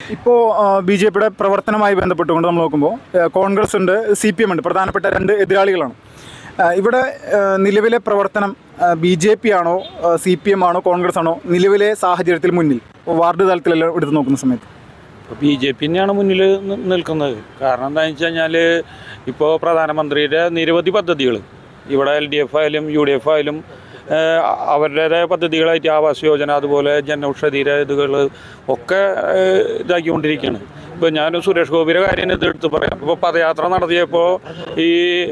ഇപ്പോൾ B J പിയുടെ പ്രവർത്തനവുമായി ബന്ധപ്പെട്ടുകൊണ്ട് നമ്മൾ നോക്കുമ്പോൾ ആ, കോൺഗ്രസ് ഉണ്ട് സി പി എം ഉണ്ട് പ്രധാനപ്പെട്ട രണ്ട് എതിരാളികളാണ് ആ, ഇവിടെ ആ, നിലവിലെ പ്രവർത്തനം ബി ജെ പി ആണോ സി പി എം ആണോ കോൺഗ്രസ് ആണോ നിലവിലെ സാഹചര്യത്തിൽ മുന്നിൽ വാർഡ് തലത്തിലെല്ലാം എടുത്ത് നോക്കുന്ന സമയത്ത് ബി ജെ പി തന്നെയാണ് മുന്നിൽ നിൽക്കുന്നത് കാരണം എന്താണെന്ന് വെച്ച് കഴിഞ്ഞാൽ ഇപ്പോൾ പ്രധാനമന്ത്രിയുടെ നിരവധി പദ്ധതികൾ ഇവിടെ എൽ ഡി എഫ് ആയാലും യു ഡി എഫ് ആയാലും ഏഹ്, അവരുടേതായ പദ്ധതികളായിട്ട് ആവാസ് യോജന അതുപോലെ ജനൌഷധിയുടെ ഇതുകൾ ഒക്കെ ഏഹ്, ഇതാക്കിക്കൊണ്ടിരിക്കുകയാണ് ഇപ്പോൾ ഞാൻ സുരേഷ് ഗോപിയുടെ കാര്യം ഇത് എടുത്ത് പറയാം ഇപ്പോൾ പദയാത്ര നടത്തിയപ്പോൾ ഈ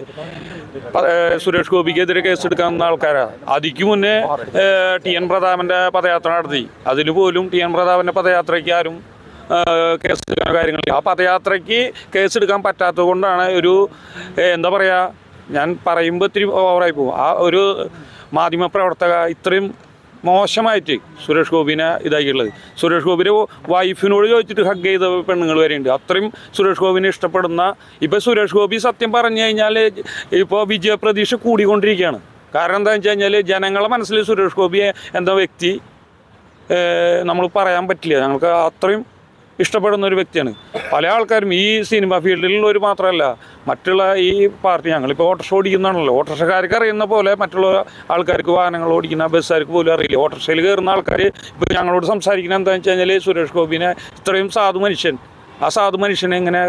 പ- ഏഹ്, സുരേഷ് ഗോപിക്കെതിരെ കേസെടുക്കാവുന്ന ആൾക്കാരാണ് അതിക്ക് മുന്നേ ഏഹ്, ടി എൻ പ്രതാപൻ്റെ പദയാത്ര നടത്തി അതിൽ പോലും ടി എൻ പ്രതാപൻ്റെ പദയാത്രയ്ക്ക് ആരും ഏഹ് കേസെടുക്കാൻ കാര്യങ്ങളില്ല ആ പദയാത്രയ്ക്ക് കേസെടുക്കാൻ പറ്റാത്തത് കൊണ്ടാണ് ഒരു ഏഹ് എന്താ പറയുക ഞാൻ പറയുമ്പോൾ ഇത്തിരി ഓവറായി പോകും ആ ഒരു മാധ്യമപ്രവർത്തക ഇത്രയും മോശമായിട്ട് സുരേഷ് ഗോപിനെ ഇതാക്കിയുള്ളത് സുരേഷ് ഗോപിയുടെ വൈഫിനോട് ചോദിച്ചിട്ട് ഹഗ് ചെയ്ത പെണ്ണുങ്ങൾ വരെയുണ്ട് അത്രയും സുരേഷ് ഗോപിനെ ഇഷ്ടപ്പെടുന്ന ഇപ്പോൾ സുരേഷ് ഗോപി സത്യം പറഞ്ഞു കഴിഞ്ഞാൽ ഇപ്പോൾ വിജയപ്രതീക്ഷ കൂടിക്കൊണ്ടിരിക്കുകയാണ് കാരണം എന്താണെന്ന് വെച്ച് കഴിഞ്ഞാൽ ജനങ്ങളെ മനസ്സിൽ സുരേഷ് ഗോപിയെ എന്ന വ്യക്തി നമ്മൾ പറയാൻ പറ്റില്ല ഞങ്ങൾക്ക് അത്രയും ഇഷ്ടപ്പെടുന്ന ഒരു വ്യക്തിയാണ് പല ആൾക്കാരും ഈ സിനിമ ഫീൽഡിലുള്ളവർ മാത്രമല്ല മറ്റുള്ള ഈ പാർട്ടി ഞങ്ങളിപ്പോൾ ഓട്ടോറിക്ഷ ഓടിക്കുന്നതാണല്ലോ ഓട്ടോറിക്ഷക്കാർക്ക് അറിയുന്ന പോലെ മറ്റുള്ള ആൾക്കാർക്ക് വാഹനങ്ങൾ ഓടിക്കുന്ന ബസ്സുകാർക്ക് പോലും അറിയില്ല ഓട്ടോറിക്ഷയിൽ കയറുന്ന ആൾക്കാർ ഇപ്പോൾ ഞങ്ങളോട് സംസാരിക്കുന്നത് എന്താണെന്ന് വെച്ച് കഴിഞ്ഞാൽ സുരേഷ് ഗോപിനെ ഇത്രയും സാധു മനുഷ്യൻ ആ സാധു മനുഷ്യനെ ഇങ്ങനെ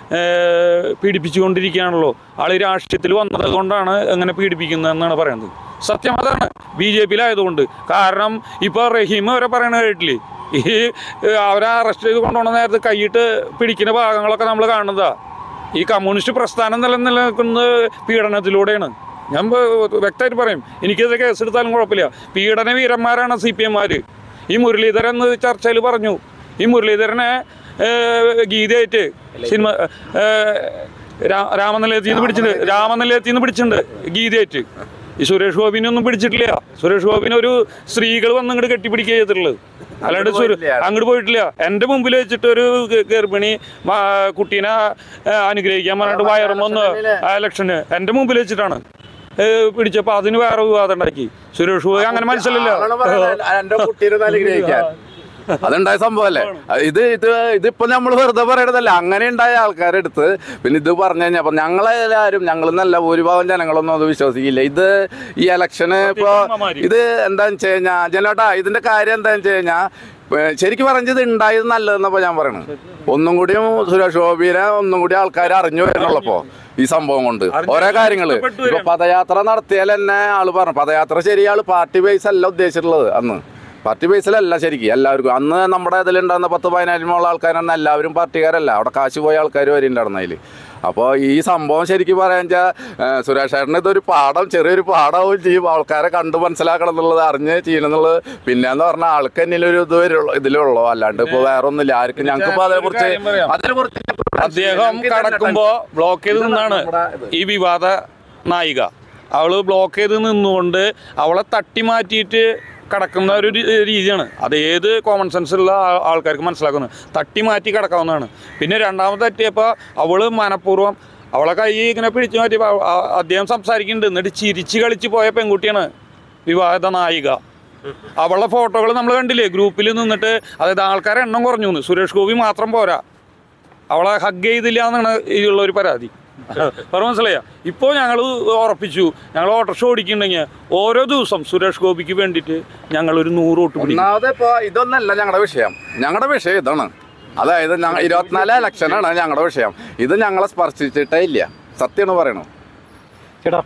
ഏഹ്, പീഡിപ്പിച്ചുകൊണ്ടിരിക്കുകയാണല്ലോ ആൾ ഈ രാഷ്ട്രീയത്തിൽ വന്നത് കൊണ്ടാണ് അങ്ങനെ പീഡിപ്പിക്കുന്നതെന്നാണ് പറയുന്നത് സത്യം അതാണ് ബി ജെ പിയിലായതുകൊണ്ട് കാരണം ഇപ്പോൾ റഹീം അവരെ പറയണ കേട്ടില്ലേ ഈ ഏഹ്, അവരെ അറസ്റ്റ് ചെയ്ത് കൊണ്ടുപോകുന്ന നേരത്ത് കൈയിട്ട് പിടിക്കുന്ന ഭാഗങ്ങളൊക്കെ നമ്മൾ കാണുന്നതാ ഈ കമ്മ്യൂണിസ്റ്റ് പ്രസ്ഥാനം നിലനിൽക്കുന്നത് പീഡനത്തിലൂടെയാണ് ഞാൻ വ- വ്യക്തമായിട്ട് പറയും എനിക്കെതിരെ കേസെടുത്താലും കുഴപ്പമില്ല പീഡന വീരന്മാരാണ് സി പി എംമാർ ഈ മുരളീധരൻ എന്ന് ചർച്ചയിൽ പറഞ്ഞു ഈ മുരളീധരനെ ഏഹ്, ഗീതയായിട്ട് സിനിമ ഏഹ്, രാ- രാമനിലയത്തിൽ നിന്ന് പിടിച്ചിട്ടുണ്ട് രാമനിലയത്തിൽ നിന്ന് പിടിച്ചിട്ടുണ്ട് ഗീതയായിട്ട് ഈ സുരേഷ് ഗോപിനെ ഒന്നും പിടിച്ചിട്ടില്ല സുരേഷ് ഗോപിനെ ഒരു സ്ത്രീകൾ വന്ന് ഇങ്ങോട്ട് കെട്ടിപ്പിടിക്കുക ചെയ്തിട്ടുള്ളത് അല്ലാണ്ട് സുര- അങ്ങോട്ട് പോയിട്ടില്ല എൻ്റെ മുമ്പിൽ വെച്ചിട്ട് ഒരു ഗ- ഗർഭിണി മാ- കുട്ടീനെ ആ, അനുഗ്രഹിക്കാൻ പറഞ്ഞിട്ട് വയറുമൊന്ന് ഇലക്ഷന് എൻ്റെ മുമ്പിൽ വെച്ചിട്ടാണ് പിടിച്ചപ്പോൾ അതിന് വേറെ വിവാദം ഉണ്ടാക്കി സുരേഷ് ഗോപി അങ്ങനെ മനസ്സിലല്ല എന്റെ കുട്ടീനെ അനുഗ്രഹിക്കാൻ അതുണ്ടായ സംഭവമല്ലേ ഇത് ഇത് ഇതിപ്പോ നമ്മൾ വെറുതെ പറയണതല്ല അങ്ങനെ ഉണ്ടായ ആൾക്കാരെടുത്ത് പിന്നെ ഇത് പറഞ്ഞു കഴിഞ്ഞാൽ അപ്പൊ ഞങ്ങളെല്ലാവരും ഞങ്ങൾ നല്ല ഭൂരിഭാഗം ജനങ്ങളൊന്നും അത് വിശ്വസിക്കില്ല ഇത് ഈ ഇലക്ഷന് ഇപ്പോ ഇത് എന്താന്ന് വെച്ച് കഴിഞ്ഞാ ജനോട്ടാ ഇതിന്റെ കാര്യം എന്താന്ന് വെച്ച് കഴിഞ്ഞാ ഏ, ശരിക്കും പറഞ്ഞത് ഉണ്ടായത് നല്ലതെന്നപ്പോ ഞാൻ പറയണത് ഒന്നും കൂടിയും സുരേഷ് ഗോപിനെ ഒന്നും കൂടി ആൾക്കാർ അറിഞ്ഞു വരുന്നുള്ളപ്പോ ഈ സംഭവം കൊണ്ട് ഓരോ കാര്യങ്ങള് ഇപ്പൊ പദയാത്ര നടത്തിയാൽ തന്നെ ആള് പറഞ്ഞു പദയാത്ര ശരി ആള് പാർട്ടി ബേസ് അല്ല ഉദ്ദേശിച്ചിട്ടുള്ളത് അന്ന് പാർട്ടി ബേസിലല്ല ശരിക്കും എല്ലാവർക്കും അന്ന് നമ്മുടെ ഇതിലുണ്ടായിരുന്ന പത്ത് പതിനായിരമുള്ള ആൾക്കാരൊന്നും എല്ലാവരും പാർട്ടിക്കാരല്ല അവിടെ കാശ് പോയ ആൾക്കാർ വരെ ഉണ്ടായിരുന്നു അതിൽ അപ്പോൾ ഈ സംഭവം ശരിക്കും പറയാൻ വെച്ചാൽ സുരേഷ് ചേട്ടന് ഇതൊരു പാഠം ചെറിയൊരു പാഠവും ചെയ്യും ആൾക്കാരെ കണ്ട് മനസ്സിലാക്കണം എന്നുള്ളത് അറിഞ്ഞ് ചെയ്യണം എന്നുള്ളത് പിന്നെ എന്ന് പറഞ്ഞാൽ ആൾക്ക് എന്നിലൊരു ഇത് വരുള്ളൂ ഇതിലുള്ളൂ അല്ലാണ്ട് ഇപ്പോൾ വേറെ ഒന്നുമില്ല ആർക്കും ഞങ്ങൾക്ക് ഇപ്പോൾ അതിനെ കുറിച്ച് കാര്യം പറയാം. അതിനെ കുറിച്ച് അദ്ദേഹം കടക്കുമ്പോ ബ്ലോക്ക് ചെയ്ത് നിന്നാണ് ഈ വിവാദ നായിക അവള് ബ്ലോക്ക് ചെയ്ത് നിന്നുകൊണ്ട് അവളെ തട്ടി മാറ്റിയിട്ട് കടക്കുന്ന ഒരു രീ- രീതിയാണ് അത് ഏത് കോമൺ സെൻസ് ഉള്ള ആ- ആൾക്കാർക്ക് മനസ്സിലാക്കുന്നത് തട്ടി മാറ്റി കിടക്കാവുന്നതാണ് പിന്നെ രണ്ടാമത്തെ തെറ്റിയപ്പോൾ അവള് മനഃപൂർവ്വം അവളെ കൈ ഇങ്ങനെ പിടിച്ചു മാറ്റിയപ്പോൾ അവ- ആ- അദ്ദേഹം സംസാരിക്കുന്നുണ്ട് എന്നിട്ട് ചിരിച്ച് കളിച്ച് പോയ പെൺകുട്ടിയാണ് വിവാഹിത നായിക അവളുടെ ഫോട്ടോകൾ നമ്മൾ കണ്ടില്ലേ ഗ്രൂപ്പിൽ നിന്നിട്ട് അതായത് ആൾക്കാരെ എണ്ണം കുറഞ്ഞു എന്ന് സുരേഷ് ഗോപി മാത്രം പോരാ അവളെ ഹഗ് ചെയ്തില്ല എന്നാണ് ഇതിലുള്ള ഒരു പരാതി പറ മനസ്സിലായ ഇപ്പോൾ ഞങ്ങൾ ഉറപ്പിച്ചു ഞങ്ങൾ ഓട്ടോറിക്ഷ ഓടിക്കുന്നുണ്ടെങ്കിൽ ഓരോ ദിവസം സുരേഷ് ഗോപിക്ക് വേണ്ടിയിട്ട് ഞങ്ങൾ ഒരു നൂറ് വോട്ട് പിടിക്കും ഒന്നാമത് ഇപ്പൊ ഇതൊന്നല്ല ഞങ്ങളുടെ വിഷയം ഞങ്ങളുടെ വിഷയം ഇതാണ് അതായത് ഞങ്ങൾ ഇരുപത്തിനാല് ഇലക്ഷനാണ് ഞങ്ങളുടെ വിഷയം ഇത് ഞങ്ങളെ സ്പർശിച്ചിട്ടേ ഇല്ല സത്യമാണ് പറയണത് ചേട്ടാ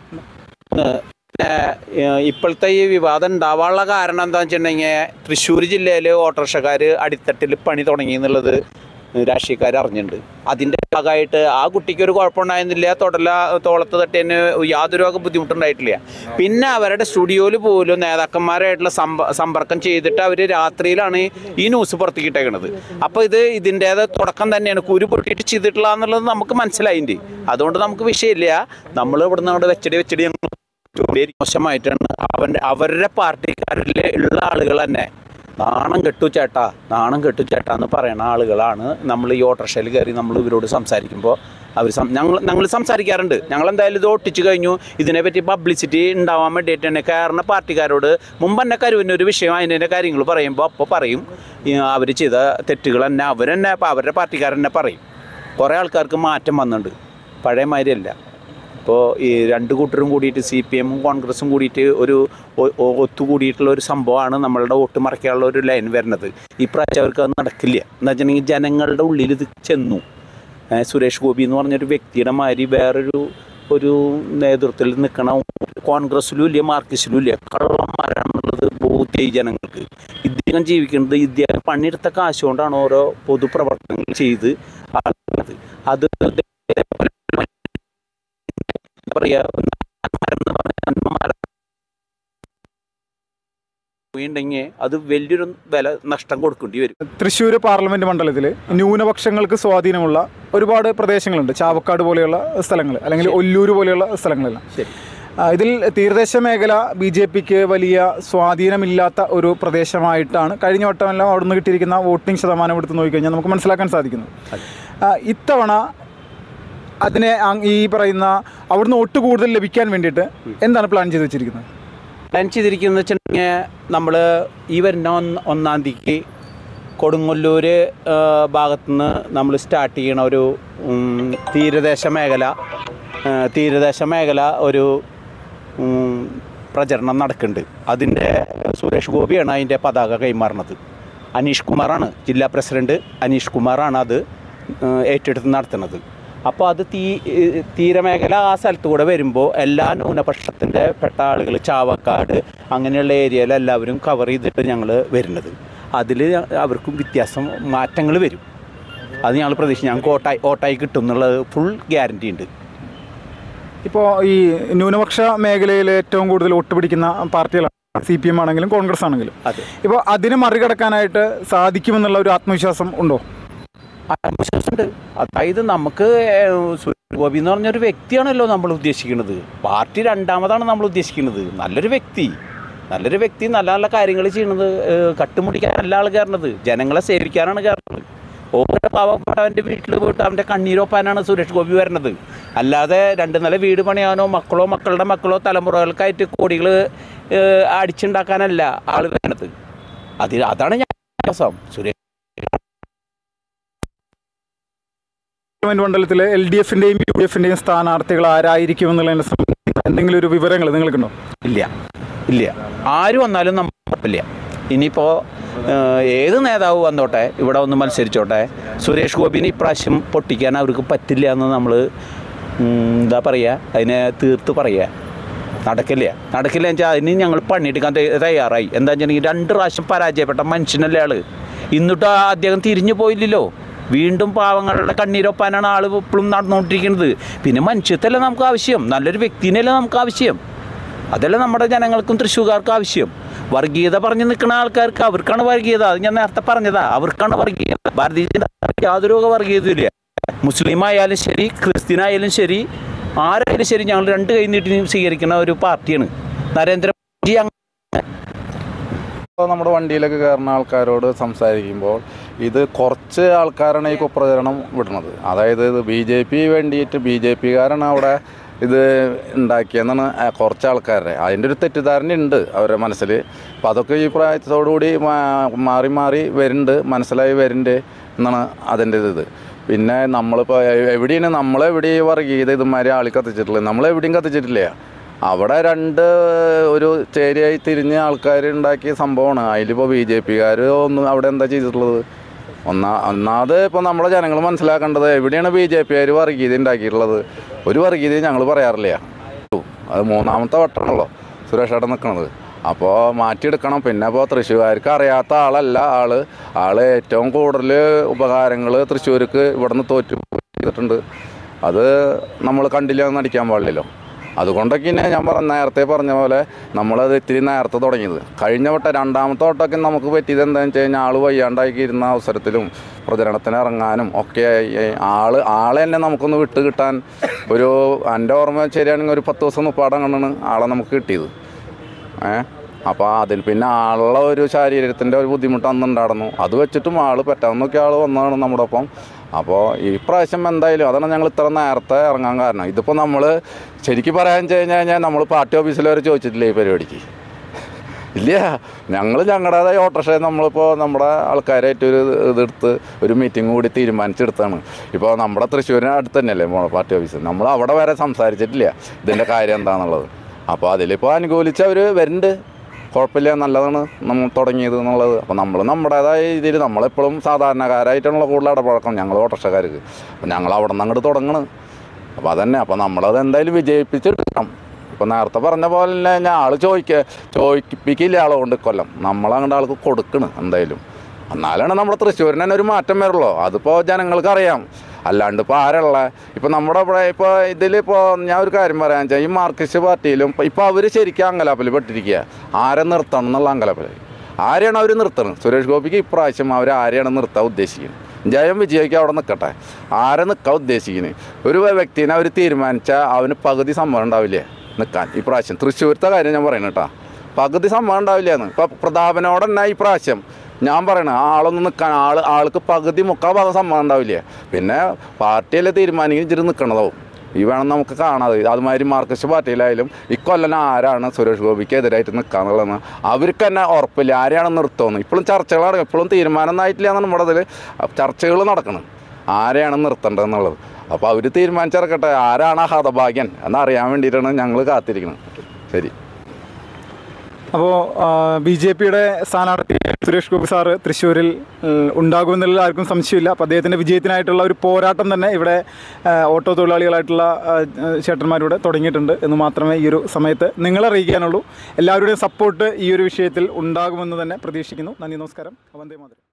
ഏഹ് ഇപ്പോഴത്തെ ഈ വിവാദം ഉണ്ടാവാനുള്ള കാരണം എന്താണെന്ന് വെച്ചിട്ടുണ്ടെങ്കിൽ തൃശ്ശൂർ ജില്ലയിൽ ഓട്ടോറിക്ഷക്കാർ അടിത്തട്ടിൽ പണി തുടങ്ങി എന്നുള്ളത് രാഷ്ട്രീയക്കാർ അറിഞ്ഞിട്ടുണ്ട് അതിൻ്റെ ഭാഗമായിട്ട് ആ കുട്ടിക്ക് ഒരു കുഴപ്പമുണ്ടായിരുന്നില്ല തൊടല തോളത്ത് തട്ടിയതിന് യാതൊരു വക ബുദ്ധിമുട്ടുണ്ടായിട്ടില്ല പിന്നെ അവരുടെ സ്റ്റുഡിയോയിൽ പോലും നേതാക്കന്മാരായിട്ടുള്ള സമ്പ സമ്പർക്കം ചെയ്തിട്ട് അവർ രാത്രിയിലാണ് ഈ ന്യൂസ് പുറത്തേക്ക് ഇട്ടേക്കണത് അപ്പോൾ ഇത് ഇതിൻ്റേത് തുടക്കം തന്നെയാണ് കുരു പൊട്ടിയിട്ട് ചെയ്തിട്ടുള്ള എന്നുള്ളത് നമുക്ക് മനസ്സിലായിട്ടുണ്ട് അതുകൊണ്ട് നമുക്ക് വിഷയമില്ല നമ്മൾ ഇവിടുന്ന് അങ്ങോട്ട് വെച്ചടി വെച്ചടി ഞങ്ങൾ വളരെ മോശമായിട്ടാണ് അവൻ്റെ അവരുടെ പാർട്ടിക്കാരിൽ ഉള്ള ആളുകൾ തന്നെ നാണം കെട്ടു ചേട്ടാ നാണം കെട്ടു ചേട്ടാ എന്ന് പറയുന്ന ആളുകളാണ് നമ്മൾ ഈ ഓട്ടോറിക്ഷയിൽ കയറി നമ്മൾ ഇവരോട് സംസാരിക്കുമ്പോൾ അവർ ഞങ്ങൾ ഞങ്ങൾ സംസാരിക്കാറുണ്ട് ഞങ്ങൾ എന്തായാലും ഇത് ഒട്ടിച്ച് കഴിഞ്ഞു ഇതിനെപ്പറ്റി പബ്ലിസിറ്റി ഉണ്ടാവാൻ വേണ്ടിയിട്ട് തന്നെ കയറുന്ന പാർട്ടിക്കാരോട് മുമ്പ് തന്നെ കരുവിൻ്റെ ഒരു വിഷയം അതിൻ്റെ കാര്യങ്ങൾ പറയുമ്പോൾ അപ്പോൾ പറയും അവർ ചെയ്ത തെറ്റുകൾ തന്നെ അവർ തന്നെ അവരുടെ പാർട്ടിക്കാർ തന്നെ പറയും കുറേ ആൾക്കാർക്ക് മാറ്റം വന്നിട്ടുണ്ട് പഴയ മാതിരിയല്ല ഇപ്പോൾ ഈ രണ്ട് കൂട്ടരും കൂടിയിട്ട് സി പി എമ്മും കോൺഗ്രസും കൂടിയിട്ട് ഒരു ഒ- ഒ- ഒത്തുകൂടിയിട്ടുള്ള ഒരു സംഭവമാണ് നമ്മളുടെ വോട്ട് മറയ്ക്കാനുള്ള ഒരു ലൈൻ വരുന്നത് ഈ പ്രാവശ്യം അവർക്ക് അത് നടക്കില്ല എന്ന് വെച്ചിട്ടുണ്ടെങ്കിൽ ജനങ്ങളുടെ ഉള്ളിൽ ഇത് ചെന്നു ഏ, സുരേഷ് ഗോപി എന്ന് പറഞ്ഞൊരു വ്യക്തിയുടെ മാതിരി വേറൊരു ഒരു നേതൃത്വത്തിൽ നിൽക്കണ കോൺഗ്രസ്സിലും ഇല്ല മാർക്സിലും ഇല്ല കള്ളന്മാരാണെന്നുള്ളത് ബോധ്യായി ജനങ്ങൾക്ക് ഇദ്ദേഹം ജീവിക്കുന്നത് ഇദ്ദേഹം പണിയെടുത്ത കാശ് കൊണ്ടാണ് ഓരോ പൊതുപ്രവർത്തനങ്ങൾ ചെയ്ത് ആളുള്ളത് അത് എന്താ പറയാ നന്മമരം എന്ന് പറഞ്ഞ നന്മമരം ഉണ്ടെങ്കിൽ അത് വലിയൊരു വില നഷ്ടം കൊടുക്കേണ്ടി വരും തൃശ്ശൂർ പാർലമെന്റ് മണ്ഡലത്തിൽ ന്യൂനപക്ഷങ്ങൾക്ക് സ്വാധീനമുള്ള ഒരുപാട് പ്രദേശങ്ങളുണ്ട് ചാവക്കാട് പോലെയുള്ള സ്ഥലങ്ങൾ അല്ലെങ്കിൽ ഒല്ലൂർ പോലെയുള്ള സ്ഥലങ്ങളെല്ലാം ശരി ആ, ഇതിൽ തീരദേശ മേഖല ബി ജെ പിക്ക് വലിയ സ്വാധീനമില്ലാത്ത ഒരു പ്രദേശമായിട്ടാണ് കഴിഞ്ഞ വട്ടമെല്ലാം അവിടുന്ന് കിട്ടിയിരിക്കുന്ന വോട്ടിംഗ് ശതമാനം എടുത്ത് നോക്കിക്കഴിഞ്ഞാൽ നമുക്ക് മനസ്സിലാക്കാൻ സാധിക്കുന്നു ആ, ഇത്തവണ അതിനെ അങ് ഈ പറയുന്ന അവിടുന്ന് ഒട്ട് കൂടുതൽ ലഭിക്കാൻ വേണ്ടിയിട്ട് എന്താണ് പ്ലാൻ ചെയ്ത് വെച്ചിരിക്കുന്നത് പ്ലാൻ ചെയ്തിരിക്കുന്നത് വെച്ചിട്ടുണ്ടെങ്കിൽ നമ്മൾ ഈ വരുന്ന ഒന്ന് ഒന്നാം തീയതിക്ക് കൊടുങ്ങല്ലൂർ ഭാഗത്തുനിന്ന് നമ്മൾ സ്റ്റാർട്ട് ചെയ്യണ ഒരു ഉം, തീരദേശ മേഖല ആ, തീരദേശ മേഖല ഒരു ഉം, പ്രചരണം നടക്കുന്നുണ്ട് അതിൻ്റെ സുരേഷ് ഗോപിയാണ് അതിൻ്റെ പതാക കൈമാറുന്നത് അനീഷ് കുമാറാണ് ജില്ലാ പ്രസിഡന്റ് അനീഷ് കുമാറാണ് അത് ആ, ഏറ്റെടുത്ത് നടത്തുന്നത് അപ്പോൾ അത് തീ ഏഹ് തീരമേഖല ആ സ്ഥലത്ത് കൂടെ വരുമ്പോൾ എല്ലാ ന്യൂനപക്ഷത്തിൻ്റെ പെട്ട ആളുകൾ ചാവക്കാട് അങ്ങനെയുള്ള ഏരിയയിൽ എല്ലാവരും കവർ ചെയ്തിട്ട് ഞങ്ങൾ വരുന്നത് അതിൽ അവർക്കും വ്യത്യാസം മാറ്റങ്ങൾ വരും അത് ഞങ്ങൾ പ്രതീക്ഷിച്ച് ഞങ്ങൾക്ക് ഓട്ടായി ഓട്ടായി കിട്ടും എന്നുള്ളത് ഫുൾ ഗ്യാരണ്ടി ഉണ്ട് ഇപ്പോൾ ഈ ന്യൂനപക്ഷ മേഖലയിൽ ഏറ്റവും കൂടുതൽ വോട്ട് പിടിക്കുന്ന പാർട്ടികളാണ് സി പി എം ആണെങ്കിലും കോൺഗ്രസ് ആണെങ്കിലും അതെ ഇപ്പോൾ അതിനെ മറികടക്കാനായിട്ട് സാധിക്കുമെന്നുള്ള ഒരു ആത്മവിശ്വാസം ഉണ്ടോ ആത്മവിശ്വാസമുണ്ട് അതായത് നമുക്ക് ഏഹ്, സുരേഷ് ഗോപി എന്ന് പറഞ്ഞൊരു വ്യക്തിയാണല്ലോ നമ്മൾ ഉദ്ദേശിക്കുന്നത് പാർട്ടി രണ്ടാമതാണ് നമ്മൾ ഉദ്ദേശിക്കുന്നത് നല്ലൊരു വ്യക്തി നല്ലൊരു വ്യക്തി നല്ല നല്ല കാര്യങ്ങൾ ചെയ്യണത് ഏഹ്, കട്ടുമുടിക്കാനല്ല ആൾ കയറുന്നത് ജനങ്ങളെ സേവിക്കാനാണ് കയറുന്നത് ഓരോ പാവപ്പെട്ടവൻ്റെ വീട്ടിൽ പോയിട്ട് അവൻ്റെ കണ്ണീരൊപ്പാനാണ് സുരേഷ് ഗോപി വരുന്നത് അല്ലാതെ രണ്ട് നില വീട് പണിയാനോ മക്കളോ മക്കളുടെ മക്കളോ തലമുറകൾക്കായിട്ട് കോടികൾ അടിച്ചുണ്ടാക്കാനല്ല ആൾ വരുന്നത് അതിൽ അതാണ് ഞാൻ വിശ്വാസം സുരേഷ് പാർലമെന്റ് മണ്ഡലത്തിൽ എൽ ഡി എഫിന്റെയും യു ഡി എഫിന്റെയും സ്ഥാനാർത്ഥികൾ ആരായിരിക്കും എന്നുള്ളതിനെ സംബന്ധിച്ച് എന്തെങ്കിലും ഒരു വിവരങ്ങൾ നിങ്ങൾക്കുണ്ടോ ഇല്ല ഇല്ല ആര് വന്നാലും നമ്മളില്ല ഇനിയിപ്പോൾ ഏത് നേതാവ് വന്നോട്ടെ ഇവിടെ ഒന്ന് മത്സരിച്ചോട്ടെ സുരേഷ് ഗോപിനെ ഇപ്രാവശ്യം പൊട്ടിക്കാൻ അവർക്ക് പറ്റില്ല എന്ന് നമ്മൾ എന്താ പറയുക അതിനെ തീർത്ത് പറയുക നടക്കില്ല നടക്കില്ല എന്ന് വെച്ചാൽ അതിന് ഞങ്ങൾ പണിയെടുക്കാൻ തയ്യ- തയ്യാറായി എന്താ വെച്ചിട്ടുണ്ടെങ്കിൽ രണ്ട് പ്രാവശ്യം പരാജയപ്പെട്ട മനുഷ്യനല്ലേ ആള് എന്നിട്ട് ആ അദ്ദേഹം തിരിഞ്ഞു പോയില്ലല്ലോ വീണ്ടും പാവങ്ങളുടെ കണ്ണീരൊപ്പാനാണ് ആൾ ഇപ്പോഴും നടന്നുകൊണ്ടിരിക്കുന്നത് പിന്നെ മനുഷ്യത്തല്ലേ നമുക്ക് ആവശ്യം നല്ലൊരു വ്യക്തിനല്ലേ നമുക്ക് ആവശ്യം അതല്ല നമ്മുടെ ജനങ്ങൾക്കും തൃശ്ശൂർക്കാർക്കും ആവശ്യം വർഗീയത പറഞ്ഞു നിൽക്കുന്ന ആൾക്കാർക്ക് അവർക്കാണ് വർഗീയത അത് ഞാൻ നേരത്തെ പറഞ്ഞതാ അവർക്കാണ് വർഗീയത ഭാരതീയ ജനതാ പാർട്ടിക്ക് യാതൊരു വക വർഗീയതയില്ല മുസ്ലിം ആയാലും ശരി ക്രിസ്ത്യൻ ആയാലും ശരി ആരായാലും ശരി ഞങ്ങൾ രണ്ട് കൈ നീട്ടി സ്വീകരിക്കുന്ന ഒരു പാർട്ടിയാണ് നരേന്ദ്രമോദി അങ്ങ് ഇപ്പോൾ നമ്മുടെ വണ്ടിയിലൊക്കെ കയറുന്ന ആൾക്കാരോട് സംസാരിക്കുമ്പോൾ ഇത് കുറച്ച് ആൾക്കാരാണ് ഈ കുപ്രചരണം വിടുന്നത് അതായത് ഇത് ബി ജെ പി വേണ്ടിയിട്ട് ബി ജെ പിക്കാരാണ് അവിടെ ഇത് ഉണ്ടാക്കിയെന്നാണ് ആ കുറച്ച് ആൾക്കാരുടെ അതിൻ്റെ ഒരു തെറ്റിദ്ധാരണ ഉണ്ട് അവരുടെ മനസ്സിൽ അപ്പം അതൊക്കെ ഈ പ്രായത്തോടുകൂടി മാ- മാറി മാറി വരുന്നുണ്ട് മനസ്സിലായി വരുന്നുണ്ട് എന്നാണ് അതിൻ്റെ ഇത് പിന്നെ നമ്മളിപ്പോൾ എവിടെയാണ് നമ്മളെവിടെ ഈ വർഗീയത ഇതുമാതിരി ആളി കത്തിച്ചിട്ടുള്ളത് നമ്മളെവിടെയും കത്തിച്ചിട്ടില്ല അവിടെ രണ്ട് ഒരു ചേരിയായി തിരിഞ്ഞ് ആൾക്കാർ ഉണ്ടാക്കിയ സംഭവമാണ് അതിലിപ്പോൾ ബി ജെ പിക്കാർ ഒന്നും അവിടെ എന്താ ചെയ്തിട്ടുള്ളത് ഒന്നാ ഒന്നാമത് ഇപ്പോൾ നമ്മുടെ ജനങ്ങൾ മനസ്സിലാക്കേണ്ടത് എവിടെയാണ് ബി ജെ പിക്കാർ വർഗീയത ഉണ്ടാക്കിയിട്ടുള്ളത് ഒരു വർഗീയത ഞങ്ങൾ പറയാറില്ല അത് മൂന്നാമത്തെ വട്ടമാണല്ലോ സുരേഷ് ഏട്ടൻ നിൽക്കുന്നത് അപ്പോൾ മാറ്റിയെടുക്കണം പിന്നെ ഇപ്പോൾ തൃശ്ശൂർക്കാർക്ക് അറിയാത്ത ആളല്ല ആള് ആള് ഏറ്റവും കൂടുതൽ ഉപകാരങ്ങൾ തൃശ്ശൂർക്ക് ഇവിടുന്ന് തോറ്റു ചെയ്തിട്ടുണ്ട് അത് നമ്മൾ കണ്ടില്ല എന്ന് നടിക്കാൻ പാടില്ലല്ലോ അതുകൊണ്ടൊക്കെ തന്നെ ഞാൻ പറഞ്ഞ നേരത്തെ പറഞ്ഞ പോലെ നമ്മളത് ഇത്തിരി നേരത്തെ തുടങ്ങിയത് കഴിഞ്ഞ വട്ടം രണ്ടാമത്തെ വട്ടമൊക്കെ നമുക്ക് പറ്റിയത് എന്താണെന്ന് വെച്ച് കഴിഞ്ഞാൽ ആൾ വയ്യാണ്ടാക്കി ഇരുന്ന അവസരത്തിലും പ്രചരണത്തിന് ഇറങ്ങാനും ഒക്കെ ഈ ആള് ആളെ തന്നെ നമുക്കൊന്ന് വിട്ട് കിട്ടാൻ ഒരു എൻ്റെ ഓർമ്മ ശരിയാണെങ്കിൽ ഒരു പത്ത് ദിവസം മുപ്പാടം കണ്ടാണ് ആളെ നമുക്ക് കിട്ടിയത് ഏ അപ്പോൾ അതിൽ പിന്നെ ആളുള്ള ഒരു ശരീരത്തിൻ്റെ ഒരു ബുദ്ധിമുട്ട് അന്ന് ഉണ്ടായിരുന്നു അത് വെച്ചിട്ടും ആൾ പറ്റാവുന്നൊക്കെ ആൾ വന്നതാണ് നമ്മുടെ ഒപ്പം അപ്പോൾ ഈ പ്രാവശ്യം എന്തായാലും അതാണ് ഞങ്ങൾ ഇത്ര നേരത്തെ ഇറങ്ങാൻ കാരണം ഇതിപ്പോൾ നമ്മൾ ശരിക്കും പറയാൻ വെച്ച് കഴിഞ്ഞ് കഴിഞ്ഞാൽ നമ്മൾ പാർട്ടി ഓഫീസിൽ വരെ ചോദിച്ചിട്ടില്ല ഈ പരിപാടിക്ക് ഇല്ല ഞങ്ങൾ ഞങ്ങളുടേതായ ഓട്ടോറിക്ഷ നമ്മളിപ്പോൾ നമ്മുടെ ആൾക്കാരായിട്ട് ഒരു ഇതെടുത്ത് ഒരു മീറ്റിംഗ് കൂടി തീരുമാനിച്ചെടുത്താണ് ഇപ്പോൾ നമ്മുടെ തൃശ്ശൂരിന് അടുത്ത് തന്നെയല്ലേ നമ്മുടെ പാർട്ടി ഓഫീസ് നമ്മൾ അവിടെ വരെ സംസാരിച്ചിട്ടില്ല ഇതിൻ്റെ കാര്യം എന്താണെന്നുള്ളത് അപ്പോൾ അതിലിപ്പോൾ അനുകൂലിച്ചവർ വരുന്നുണ്ട് കുഴപ്പമില്ല നല്ലതാണ് നമ്മൾ തുടങ്ങിയത് എന്നുള്ളത് അപ്പോൾ നമ്മൾ നമ്മുടേതായ രീതിയിൽ നമ്മളെപ്പോഴും സാധാരണക്കാരായിട്ടുള്ള കൂടുതൽ ഇടപഴക്കം ഞങ്ങൾ ഓട്ടോറിക്ഷക്കാർക്ക് അപ്പോൾ ഞങ്ങൾ അവിടെ നിന്ന് അങ്ങോട്ട് തുടങ്ങണം അപ്പോൾ അതന്നെ അപ്പോൾ നമ്മളത് എന്തായാലും വിജയിപ്പിച്ചെടുക്കണം ഇപ്പോൾ നേരത്തെ പറഞ്ഞ പോലെ തന്നെ ഞാൻ ആൾ ചോദിക്ക ചോദിപ്പിക്കില്ല ആളെ കൊണ്ട് കൊല്ലം നമ്മളങ്ങോട്ട് ആൾക്ക് കൊടുക്കണം എന്തായാലും എന്നാലാണ് നമ്മുടെ തൃശ്ശൂരിന് തന്നെ ഒരു മാറ്റം വരുള്ളൂ അതിപ്പോൾ ജനങ്ങൾക്ക് അറിയാം അല്ലാണ്ട് ഇപ്പോൾ ആരുള്ള ഇപ്പോൾ നമ്മുടെ ഇവിടെ ഇപ്പോൾ ഇതിലിപ്പോൾ ഞാൻ ഒരു കാര്യം പറയാൻ വെച്ചാൽ ഈ മാർക്സിസ്റ്റ് പാർട്ടിയിലും ഇപ്പോൾ അവർ ശരിക്കും അങ്കലാപ്പിൽ പെട്ടിരിക്കുക ആരെ നിർത്തണം എന്നുള്ള അങ്കലാപ്പിൽ ആരെയാണ് അവർ നിർത്തുന്നത് സുരേഷ് ഗോപിക്ക് ഇപ്രാവശ്യം അവർ ആരെയാണ് നിർത്താൻ ഉദ്ദേശിക്കുന്നത് ജയം വിജയിക്ക് അവിടെ നിൽക്കട്ടെ ആരെ നിൽക്കാൻ ഉദ്ദേശിക്കുന്നത് ഒരു വ്യക്തിനെ അവർ തീരുമാനിച്ചാൽ അവന് പകുതി സമ്മതം ഉണ്ടാവില്ലേ നിൽക്കാൻ ഈ പ്രാവശ്യം തൃശ്ശൂരത്തെ കാര്യം ഞാൻ പറയുന്നത് കേട്ടോ പകുതി സമ്മതം ഉണ്ടാവില്ല എന്ന് ഇപ്പം പ്രതാപനോട് തന്നെ ഈ പ്രാവശ്യം ഞാൻ പറയണ ആളൊന്നും നിൽക്കാൻ ആൾ ആൾക്ക് പകുതി മുക്കാൽ ഭാഗം സമ്മതം ഉണ്ടാവില്ല പിന്നെ പാർട്ടിയല്ലേ തീരുമാനിക്കും ഇച്ചിരി നിൽക്കണതാവും ഈ വേണം നമുക്ക് കാണാതെ അതുമാതിരി മാർക്സിസ്റ്റ് പാർട്ടിയിലായാലും ഇക്കൊല്ലം ആരാണ് സുരേഷ് ഗോപിക്ക് എതിരായിട്ട് നിൽക്കാന്നുള്ളതെന്ന് അവർക്ക് തന്നെ ഉറപ്പില്ല ആരെയാണ് നിർത്തുമെന്ന് ഇപ്പോഴും ചർച്ചകൾ നടക്കും ഇപ്പോഴും തീരുമാനം ഒന്നും ആയിട്ടില്ല എന്നാണ് നമ്മുടെ ഇതിൽ ചർച്ചകൾ നടക്കണം ആരെയാണ് നിർത്തേണ്ടതെന്നുള്ളത് അപ്പോൾ അവർ തീരുമാനിച്ചിറക്കട്ടെ ആരാണ് ആ ഹതഭാഗ്യൻ എന്നറിയാൻ വേണ്ടിയിട്ടാണ് ഞങ്ങൾ കാത്തിരിക്കുന്നത് ശരി അപ്പോൾ ബി ജെ പിയുടെ സ്ഥാനാർത്ഥി സുരേഷ് ഗോപി സാറ് തൃശ്ശൂരിൽ ഉം, ഉണ്ടാകുമെന്നുള്ള ആർക്കും സംശയമില്ല അപ്പോൾ അദ്ദേഹത്തിൻ്റെ വിജയത്തിനായിട്ടുള്ള ഒരു പോരാട്ടം തന്നെ ഇവിടെ ആ, ഓട്ടോ തൊഴിലാളികളായിട്ടുള്ള ആ, ചേട്ടന്മാരിവിടെ തുടങ്ങിയിട്ടുണ്ട് എന്ന് മാത്രമേ ഈ ഒരു സമയത്ത് നിങ്ങളെ അറിയിക്കാനുള്ളൂ എല്ലാവരുടെയും സപ്പോർട്ട് ഈ ഒരു വിഷയത്തിൽ ഉണ്ടാകുമെന്ന് തന്നെ പ്രതീക്ഷിക്കുന്നു നന്ദി നമസ്കാരം വന്ദേ മാതരം